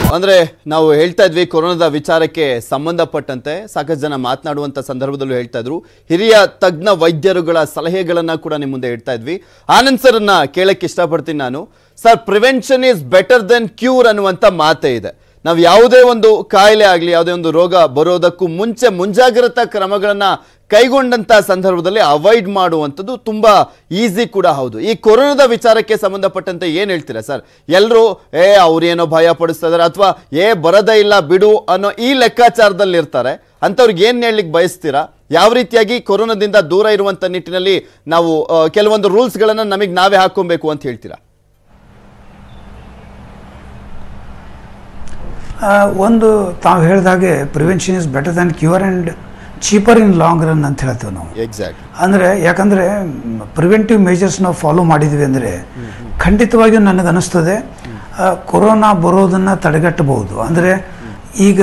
ಅಂದ್ರೆ ನಾವು ಹೇಳ್ತಾ ಇದ್ವಿ ಕೊರೋನಾದ ವಿಚಾರಕ್ಕೆ ಸಂಬಂಧಪಟ್ಟಂತೆ ಸಾಕಷ್ಟು ಜನ ಮಾತನಾಡುವಂತ ಸಂದರ್ಭದಲ್ಲೂ ಹೇಳ್ತಾ ಇದ್ರು ಹಿರಿಯ ತಜ್ಞ ವೈದ್ಯರುಗಳ ಸಲಹೆಗಳನ್ನ ಕೂಡ ನಿಮ್ಮ ಮುಂದೆ ಇಡ್ತಾ ಇದ್ವಿ ಆನಂದ್ ಸರ್ ಅನ್ನ ಕೇಳಕ್ಕೆ ಇಷ್ಟಪಡ್ತೀನಿ ನಾನು sir prevention is better than cure ಅನ್ನುವಂತ ಮಾತೇ ಇದೆ ನಾವು ಯಾವುದೇ ಒಂದು ಕಾಯಿಲೆ ಆಗಲಿ ಯಾವುದೇ ಒಂದು ರೋಗ ಬರೋದಕ್ಕೂ ಮುಂಚೆ ಮುಂಜಾಗ್ರತಾ ಕ್ರಮಗಳನ್ನ ಕೈಗೊಂಡಂತ ಸಂದರ್ಭದಲ್ಲಿ ಅವಾಯ್ಡ್ ಮಾಡುವಂಥದ್ದು ತುಂಬಾ ಈಸಿ ಕೂಡ ಹೌದು ಈ ಕೊರೋನಾದ ವಿಚಾರಕ್ಕೆ ಸಂಬಂಧಪಟ್ಟಂತೆ ಏನ್ ಹೇಳ್ತೀರಾ ಸರ್ ಎಲ್ಲರೂ ಏ ಅವ್ರೇನೋ ಭಯ ಪಡಿಸ್ತಾ ಇದಾರೆ ಅಥವಾ ಏ ಬರೋದೇ ಇಲ್ಲ ಬಿಡು ಅನ್ನೋ ಈ ಲೆಕ್ಕಾಚಾರದಲ್ಲಿ ಇರ್ತಾರೆ ಅಂಥವ್ರಿಗೆ ಏನ್ ಹೇಳಲಿಕ್ಕೆ ಬಯಸ್ತೀರಾ ಯಾವ ರೀತಿಯಾಗಿ ಕೊರೋನಾದಿಂದ ದೂರ ಇರುವಂತ ನಿಟ್ಟಿನಲ್ಲಿ ನಾವು ಆ, ಕೆಲವೊಂದು ರೂಲ್ಸ್ಗಳನ್ನ ನಮಗೆ ನಾವೇ ಹಾಕೊಬೇಕು ಅಂತ ಹೇಳ್ತೀರಾ ಆ, ಒಂದು ತಾವು ಹೇಳಿದಾಗೆ prevention is better than cure and cheaper in long run ಅಂತ ಹೇಳ್ತೇವೆ ನಾವು ಎಕ್ಸಾಕ್ಟ್ ಅಂದರೆ ಯಾಕಂದರೆ ಪ್ರಿವೆಂಟಿವ್ ಮೇಜರ್ಸ್ ನಾವು ಫಾಲೋ ಮಾಡಿದ್ವಿ ಅಂದರೆ ಖಂಡಿತವಾಗಿಯೂ ನನಗೆ ಅನಿಸ್ತದೆ ಆ, ಕೊರೋನಾ ಬರೋದನ್ನು ತಡೆಗಟ್ಟಬಹುದು ಅಂದರೆ ಈಗ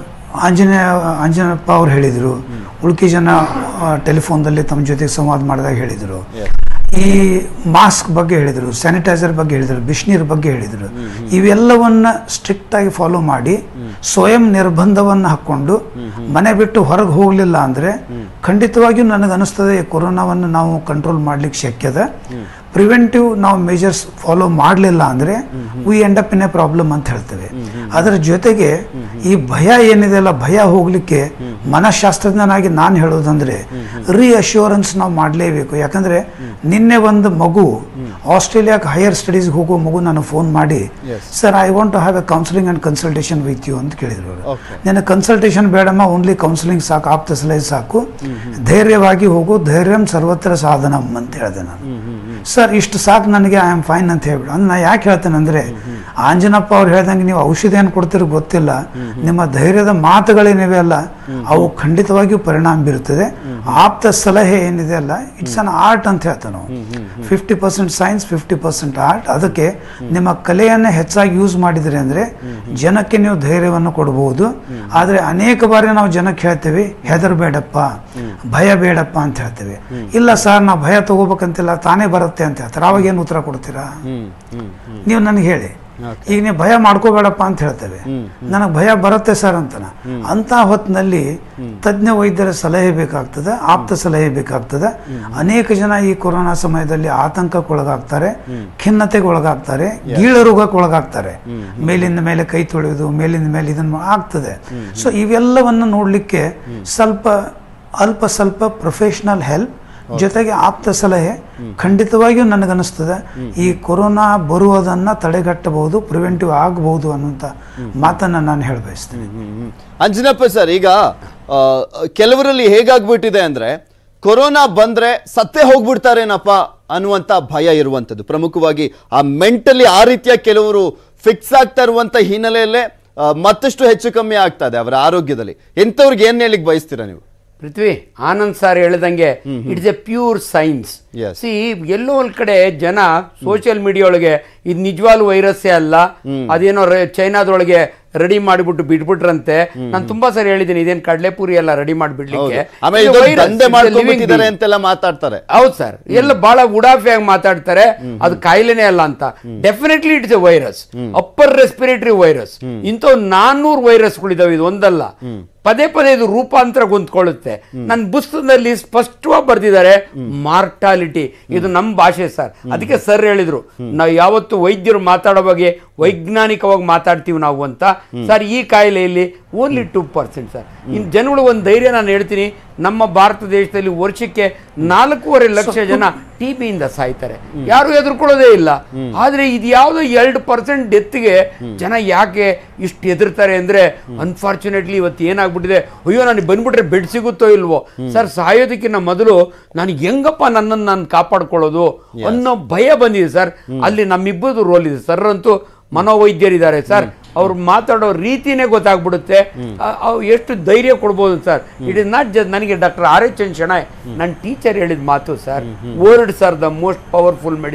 ಆಂಜನೇಯ ಆಂಜನೇಯಪ್ಪ ಅವ್ರು ಹೇಳಿದರು ಉಳ್ಕಿ ಜನ ಟೆಲಿಫೋನ್ದಲ್ಲಿ ತಮ್ಮ ಜೊತೆಗೆ ಸಂವಾದ ಮಾಡಿದಾಗ ಹೇಳಿದರು ಈ ಮಾಸ್ಕ್ ಬಗ್ಗೆ ಹೇಳಿದರು ಸ್ಯಾನಿಟೈಸರ್ ಬಗ್ಗೆ ಹೇಳಿದರು ಬಿಸಿನೀರ್ ಬಗ್ಗೆ ಹೇಳಿದರು ಇವೆಲ್ಲವನ್ನ ಸ್ಟ್ರಿಕ್ಟ್ ಆಗಿ ಫಾಲೋ ಮಾಡಿ ಸ್ವಯಂ ನಿರ್ಬಂಧವನ್ನು ಹಾಕ್ಕೊಂಡು ಮನೆ ಬಿಟ್ಟು ಹೊರಗೆ ಹೋಗಲಿಲ್ಲ ಅಂದರೆ ಖಂಡಿತವಾಗಿಯೂ ನನಗೆ ಅನಿಸ್ತದೆ ಈ ಕೊರೋನಾವನ್ನು ನಾವು ಕಂಟ್ರೋಲ್ ಮಾಡ್ಲಿಕ್ಕೆ ಶಕ್ಯದ ಪ್ರಿವೆಂಟಿವ್ ನಾವು ಮೇಜರ್ಸ್ ಫಾಲೋ ಮಾಡಲಿಲ್ಲ ಅಂದರೆ we end up in a problem ಅಂತ ಹೇಳ್ತೇವೆ ಅದರ ಜೊತೆಗೆ ಈ ಭಯ ಏನಿದೆ ಅಲ್ಲ ಭಯ ಹೋಗ್ಲಿಕ್ಕೆ ಮನಃಶಾಸ್ತ್ರಜ್ಞನಾಗಿ ನಾನು ಹೇಳೋದಂದ್ರೆ ರಿಅಶ್ಯೂರೆನ್ಸ್ ನಾವು ಮಾಡಲೇಬೇಕು ಯಾಕಂದ್ರೆ ನಿನ್ನೆ ಒಂದು ಮಗು ಆಸ್ಟ್ರೇಲಿಯಾಕ್ಕೆ ಹೈಯರ್ ಸ್ಟಡೀಸ್ಗೆ ಹೋಗೋ ಮಗು ನಾನು ಫೋನ್ ಮಾಡಿ sir I want to have a counselling and consultation with you ಅಂತ ಕೇಳಿದ್ರು ಅವರು Okay. ನಿನ್ನ ಕನ್ಸಲ್ಟೇಷನ್ ಬೇಡಮ್ಮ ಓನ್ಲಿ ಕೌನ್ಸಿಲಿಂಗ್ ಸಾಕು ಆಪ್ತ ಸಲಹೆ ಸಾಕು ಧೈರ್ಯವಾಗಿ ಹೋಗು ಧೈರ್ಯಂ ಸರ್ವತ್ರ ಸಾಧನಂ ಅಂತ ಹೇಳಿದೆ ನಾನು ಸರ್ ಇಷ್ಟು ಸಾಕು ನನಗೆ ಐ ಆಮ್ ಫೈನ್ ಅಂತ ಹೇಳ್ಬಿಡು ಅಂದ್ರೆ ನಾ ಯಾಕೆ ಹೇಳ್ತೇನೆ ಅಂದ್ರೆ ಆಂಜನಪ್ಪ ಅವ್ರು ಹೇಳ್ದಂಗೆ ನೀವು ಔಷಧಿ ಏನು ಕೊಡ್ತೀರೋ ಗೊತ್ತಿಲ್ಲ ನಿಮ್ಮ ಧೈರ್ಯದ ಮಾತುಗಳೇನಿವೆ ಅಲ್ಲ ಅವು ಖಂಡಿತವಾಗಿಯೂ ಪರಿಣಾಮ ಬೀರುತ್ತದೆ ಆಪ್ತ ಸಲಹೆ ಏನಿದೆ ಅಲ್ಲ ಇಟ್ಸ್ ಅನ್ ಆರ್ಟ್ ಅಂತ ಹೇಳ್ತೇವೆ ನಾವು fifty percent science fifty percent art ಅದಕ್ಕೆ ನಿಮ್ಮ ಕಲೆಯನ್ನು ಹೆಚ್ಚಾಗಿ ಯೂಸ್ ಮಾಡಿದ್ರಿ ಅಂದ್ರೆ ಜನಕ್ಕೆ ನೀವು ಧೈರ್ಯವನ್ನು ಕೊಡಬಹುದು ಆದರೆ ಅನೇಕ ಬಾರಿ ನಾವು ಜನಕ್ಕೆ ಹೇಳ್ತೇವೆ ಹೆದರ್ಬೇಡಪ್ಪ ಭಯ ಬೇಡಪ್ಪ ಅಂತ ಹೇಳ್ತೇವೆ ಇಲ್ಲ ಸರ್ ನಾವು ಭಯ ತಗೋಬೇಕಂತಿಲ್ಲ ತಾನೇ ಬರುತ್ತೆ ಅಂತ ಹೇಳ್ತಾರೆ ಅವಾಗ ಏನು ಉತ್ತರ ಕೊಡ್ತೀರಾ ಹ್ಮ್ ಹ್ಮ್ ಹ್ಮ್ ನೀವು ನನಗೆ ಹೇಳಿ ಈಗ ನೀವು ಭಯ ಮಾಡ್ಕೋಬೇಡಪ್ಪ ಅಂತ ಹೇಳ್ತೇವೆ ನನಗೆ ಭಯ ಬರುತ್ತೆ ಸರ್ ಅಂತನ ಅಂತ ಹೊತ್ತಿನಲ್ಲಿ ತಜ್ಞ ವೈದ್ಯರ ಸಲಹೆ ಬೇಕಾಗ್ತದೆ ಆಪ್ತ ಸಲಹೆ ಬೇಕಾಗ್ತದೆ ಅನೇಕ ಜನ ಈ ಕೊರೋನಾ ಸಮಯದಲ್ಲಿ ಆತಂಕಕ್ಕೆ ಒಳಗಾಗ್ತಾರೆ ಖಿನ್ನತೆಗೆ ಒಳಗಾಗ್ತಾರೆ ಗೀಳರೋಗಕ್ಕೆ ಒಳಗಾಗ್ತಾರೆ ಮೇಲಿಂದ ಮೇಲೆ ಕೈ ತೊಳೆಯೋದು ಮೇಲಿಂದ ಮೇಲೆ ಇದನ್ನು ಆಗ್ತದೆ ಸೊ ಇವೆಲ್ಲವನ್ನು ನೋಡಲಿಕ್ಕೆ ಸ್ವಲ್ಪ ಅಲ್ಪ ಸ್ವಲ್ಪ ಪ್ರೊಫೆಷನಲ್ ಹೆಲ್ಪ್ ಜೊತೆಗೆ ಆಪ್ತ ಸಲಹೆ ಖಂಡಿತವಾಗಿಯೂ ನನಗನ್ನಿಸ್ತದೆ ಈ ಕೊರೋನಾ ಬರುವುದನ್ನ ತಡೆಗಟ್ಟಬಹುದು ಪ್ರಿವೆಂಟಿವ್ ಆಗಬಹುದು ಅನ್ನುವಂಥ ಮಾತನ್ನ ನಾನು ಹೇಳ ಬಯಸ್ತೇನೆ ಹ್ಮ್, ಹ್ಮ್. ಅಂಜನಪ್ಪ ಸರ್ ಈಗ ಆ, ಕೆಲವರಲ್ಲಿ ಹೇಗಾಗ್ಬಿಟ್ಟಿದೆ ಅಂದ್ರೆ ಕೊರೋನಾ ಬಂದ್ರೆ ಸತ್ತೇ ಹೋಗ್ಬಿಡ್ತಾರೇನಪ್ಪ ಅನ್ನುವಂತ ಭಯ ಇರುವಂತದ್ದು ಪ್ರಮುಖವಾಗಿ ಆ ಮೆಂಟಲಿ ಆ ರೀತಿಯ ಕೆಲವರು ಫಿಕ್ಸ್ ಆಗ್ತಾ ಇರುವಂತ ಹಿನ್ನೆಲೆಯಲ್ಲೇ ಆ, ಮತ್ತಷ್ಟು ಹೆಚ್ಚು ಕಮ್ಮಿ ಆಗ್ತಾ ಇದೆ ಅವರ ಆರೋಗ್ಯದಲ್ಲಿ ಎಂಥವ್ರಿಗೆ ಏನ್ ಹೇಳಿಕ್ ಬಯಸ್ತೀರಾ ನೀವು ಪೃಥ್ವಿ ಆನಂದ್ ಸರ್ ಹೇಳ್ದಂಗೆ it's a pure science Yes. See ಎಲ್ಲೋ ಒಂದ್ ಕಡೆ ಜನ ಸೋಷಿಯಲ್ ಮೀಡಿಯಾ ಒಳಗೆ ಇದು ನಿಜವಾಗ್ಲೂ ವೈರಸ್ಸೇ ಅಲ್ಲ ಅದೇನೋ ರೆ- ಚೈನಾದೊಳಗೆ ರೆಡಿ ಮಾಡಿಬಿಟ್ಟು ಬಿಟ್ಬಿಟ್ರಂತೆ ನಾನು ತುಂಬಾ ಸರಿ ಹೇಳಿದ್ದೀನಿ ಇದೇನ್ ಕಡಲೆಪುರಿ ಎಲ್ಲ ರೆಡಿ ಮಾಡಿಬಿಡ್ಲಿಕ್ಕೆ ಹೌದು. ಆಮೇಲೆ ಇದೊಂದು ದಂಧೆ ಮಾಡ್ಕೊಂಡ್ಬಿಟ್ಟಿದ್ದಾರೆ ಅಂತೆಲ್ಲ ಮಾತಾಡ್ತಾರೆ ಹೌದು ಸರ್ ಎಲ್ಲ ಬಹಳ ಉಡಾಫಿಯಾಗಿ ಮಾತಾಡ್ತಾರೆ ಅದು ಕಾಯಿಲೆನೇ ಅಲ್ಲ ಅಂತ definitely it's a virus upper respiratory virus ಇಂಥವು ನಾನ್ನೂರು ವೈರಸ್ಗಳಿದಾವೆ ಇದು ಒಂದಲ್ಲ ಪದೇ ಪದೇ ಇದು ರೂಪಾಂತರ ಹೊಂದ್ಕೊಳ್ಳುತ್ತೆ ನನ್ನ ಪುಸ್ತಕದಲ್ಲಿ ಸ್ಪಷ್ಟವಾಗಿ ಬರ್ದಿದ್ದಾರೆ ಮಾರ್ಟಾಲಿಟಿ ಇದು ನಮ್ಮ ಭಾಷೆ ಸರ್ ಅದಕ್ಕೆ ಸರ್ ಹೇಳಿದ್ರು ನಾವು ಯಾವತ್ತು ವೈದ್ಯರು ಮಾತಾಡೋ ಬಗ್ಗೆ ವೈಜ್ಞಾನಿಕವಾಗಿ ಮಾತಾಡ್ತೀವಿ ನಾವು ಅಂತ ಸರ್ ಈ ಕಾಯಿಲೆಯಲ್ಲಿ ಓನ್ಲಿ ಟೂ ಪರ್ಸೆಂಟ್ ಸರ್ ಇನ್ನು ಜನಗಳು ಒಂದು ಧೈರ್ಯ ನಾನು ಹೇಳ್ತೀನಿ ನಮ್ಮ ಭಾರತ ದೇಶದಲ್ಲಿ ವರ್ಷಕ್ಕೆ ನಾಲ್ಕೂವರೆ ಲಕ್ಷ ಜನ ಟಿ ಬಿಯಿಂದ ಸಾಯ್ತಾರೆ ಯಾರು ಎದುರ್ಕೊಳ್ಳೋದೇ ಇಲ್ಲ ಆದ್ರೆ ಇದು ಯಾವುದೋ ಎರಡು ಪರ್ಸೆಂಟ್ ಡೆತ್ಗೆ ಜನ ಯಾಕೆ ಇಷ್ಟು ಹೆದರ್ತಾರೆ ಅಂದ್ರೆ ಅನ್ಫಾರ್ಚುನೇಟ್ಲಿ ಇವತ್ತು ಏನಾಗ್ಬಿಟ್ಟಿದೆ ಅಯ್ಯೋ ನನಗೆ ಬಂದ್ಬಿಟ್ರೆ ಬೆಡ್ ಸಿಗುತ್ತೋ ಇಲ್ವೋ ಸರ್ ಸಾಯೋದಕ್ಕಿಂತ ಮೊದಲು ನಾನು ಹೆಂಗಪ್ಪ ನನ್ನನ್ನು ನಾನು ಕಾಪಾಡ್ಕೊಳ್ಳೋದು ಅನ್ನೋ ಭಯ ಬಂದಿದೆ ಸರ್ ಅಲ್ಲಿ ನಮ್ಮಿಬ್ಬರದು ರೋಲ್ ಇದೆ ಸರ್ ಅಂತೂ ಮನೋವೈದ್ಯರಿದ್ದಾರೆ ಸರ್ ಅವ್ರು ಮಾತಾಡೋ ರೀತಿನೇ ಗೊತ್ತಾಗ್ಬಿಡುತ್ತೆ ಅ- ಅವ್ ಎಷ್ಟು ಧೈರ್ಯ ಕೊಡ್ಬೋದು sir it is not just ನನಗೆ doctor R H N Shenoy ನನ್ನ ಟೀಚರ್ ಹೇಳಿದ ಮಾತು sir words are the most powerful medicine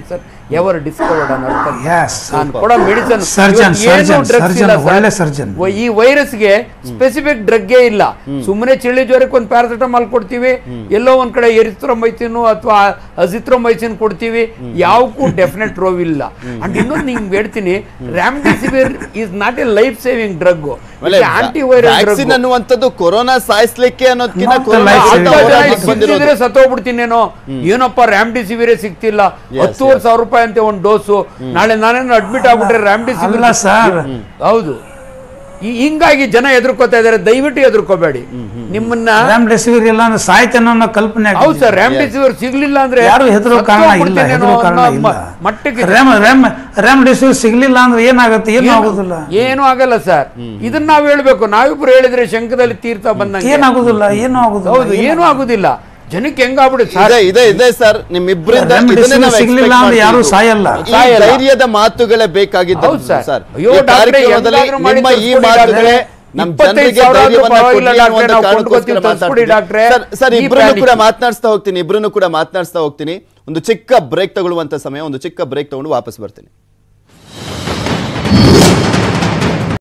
ever discovered ಅನ್ Yes. ನಾನು ಕೊಡೋ ಮೆಡಿಸನ್ Surgeon, surgeon, surgeon, ಒಳ್ಳೆ surgeon. ಈ ವೈರಸ್ಗೆ ಸ್ಪೆಸಿಫಿಕ್ ಡ್ರಗ್ಗೆ ಇಲ್ಲ ಸುಮ್ಮನೆ ಚಳಿ ಜ್ವರಕ್ಕೆ ಒಂದು ಪ್ಯಾರಾಸಿಟಮಾಲ್ ಕೊಡ್ತೀವಿ ಎಲ್ಲೋ ಒಂದ್ ಕಡೆ ಎರಿಥ್ರೊಮೈಸಿನ್ ಅಥವಾ ಅಜಿಥ್ರೊಮೈಸಿನ್ ಕೊಡ್ತೀವಿ ಯಾವಕ್ಕೂ ಡೆಫಿನೆಟ್ ರೋವ್ ಇಲ್ಲ ಅಂಡ್ ಇನ್ನೊಂದು ನಿಮ್ಗೆ ಹೇಳ್ತೀನಿ remdesivir is not a life saving drug anti viral vaccine drug ಅನ್ನುವಂಥದ್ದು ಕೊರೋನಾ ಸಾಯಿಸ್ಲಿಕ್ಕೆ ಅನ್ನೋದಕ್ಕಿಂತ Not ಕೊರೋನಾ life ವಿರುದ್ಧ saving. ಹೋರಾಟಕ್ಕೆ ಬಂದಿರೋದು ಸಿಕ್ತಿದ್ರೆ ಸತ್ತೋಗ್ಬಿಡ್ತೀನೇನೋ ಏನಪ್ಪ ರ್ಯಾಮ್ಡಿಸಿವಿರೇ ಸಿಗ್ತಿಲ್ಲ ಹತ್ತುವರೆ ಸಾವಿರ ರೂಪಾಯಿ ಅಂತೆ ಒಂದು ಡೋಸು ನಾಳೆ ನಾನೇನು ಅಡ್ಮಿಟ್ ಆಗ್ಬಿಟ್ರೆ ರ್ಯಾಮ್ಡಿಸಿವಿರ್ ಅಲ್ಲ ಸರ್ ಹೌದು ಈ- ಹಿಂಗಾಗಿ ಜನ ಎದುರ್ಕೋತಾ ಇದಾರೆ ದಯವಿಟ್ಟು ಎದುರ್ಕೋಬೇಡಿ ನಿಮ್ಮನ್ನ ರೆಮ್ಡೆಸಿವಿರ್ ಇಲ್ಲ ಅಂದ್ರೆ ಸಾಯ್ತೇನೋ ಅನ್ನೋ ಕಲ್ಪನೆ ಆಗ್ತಿದೆ. ಹೌದು ಸರ್ ರ್ಯಾಮ್ಡಿಸಿವಿರ್ ಸಿಗ್ಲಿಲ್ಲ ಅಂದ್ರೆ ಯಾರು ಹೆದರೋ ಕಾರಣ ಇಲ್ಲ ಸತ್ತೋಗ್ಬಿಡ್ತೀನೇನೋ ಹೆದರೋ ಕಾರಣ ಅನ್ನೋ ಇಲ್ಲ ಮ- ಮಟ್ಟಕ್ಕೆ ರೆಮ್ ರೆಮ್ ರೆಮ್ಡೆಸಿವಿರ್ ಸಿಗ್ಲಿಲ್ಲ ಅಂದ್ರೆ ಏನಾಗುತ್ತೆ ಏನು ಏನು- ಆಗೋದಿಲ್ಲ ಏನು ಆಗಲ್ಲ ಸರ್ ಇದನ್ನ ನಾವ್ ಹೇಳ್ಬೇಕು ನಾವಿಬ್ರು ಹೇಳಿದ್ರೆ ಶಂಕದಲ್ಲಿ ತೀರ್ಥ ಬಂದಂಗೆ ಏನಾಗೋದಿಲ್ಲ ಏನು ಆಗೋದಿಲ್ಲ ಹೌದು ಏನು ಆಗುದಿಲ್ಲ ಜನಕ್ಕೆ ಹೆಂಗಾಗ್ಬಿಡುತ್ತೆ ಸರ್ ಇದೆ ಇದೆ ಇದೆ ಸರ್ ನಿಮ್ಮಿಬ್ಬರಿಂದ Remdesivir ಇದನ್ನೇ ನಾವು ಸಿಗ್ಲಿಲ್ಲ expect ಅಂದ್ರೆ ಯಾರು ಮಾಡ್ತಿದ್ವು. ಸಾಯಲ್ಲ. ಈ ಸಾಯಲ್ಲ. ಧೈರ್ಯದ ಮಾತುಗಳೇ ಬೇಕಾಗಿದ್ದು ಹೌದು ಸರ್. ಸರ್ ಅಯ್ಯೋ ಈ ಡಾಕ್ಟ್ರೇ, ಕಾರ್ಯಕ್ರಮದಲ್ಲಿ ಎಂತಾದ್ರೂ ಮಾಡಿ ನಿಮ್ಮ ಈ ತೋರಿಸ್ಕೊಡಿ ಮಾತುಗಳೇ ಡಾಕ್ಟ್ರೇ. ನಮ್ ಇಪ್ಪತ್ತೈದು ಜನರಿಗೆ ಸಾವಿರ ಆದ್ರೂ ಧೈರ್ಯವನ್ನ ಪರವಾಗಿಲ್ಲ ಕೊಡ್ಲಿ ಡಾಕ್ಟ್ರೇ, ಅನ್ನುವಂಥ ನಾವು ಕಾರಣಕ್ಕೋಸ್ಕರ ಕೊಂಡ್ಕೊತೀವಿ, ತೋರಿಸ್ಕೊಡಿ ಡಾಕ್ಟ್ರೇ. ಮಾತಾಡ್ತಿದ್ದೀನಿ. ಸರ್ ಸರ್ ಈ ಇಬ್ರನ್ನು ಕೂಡ panic. ಮಾತನಾಡಿಸ್ತಾ ಹೋಗ್ತೀನಿ ಇಬ್ರನ್ನು ಕೂಡ ಮಾತನಾಡಿಸ್ತಾ ಹೋಗ್ತೀನಿ ಒಂದು ಚಿಕ್ಕ ಬ್ರೇಕ್ ತಗೊಳ್ಳುವಂತ ಸಮಯ ಒಂದು ಚಿಕ್ಕ ಬ್ರೇಕ್ ತಗೊಂಡು ವಾಪಸ್ ಬರ್ತೀನಿ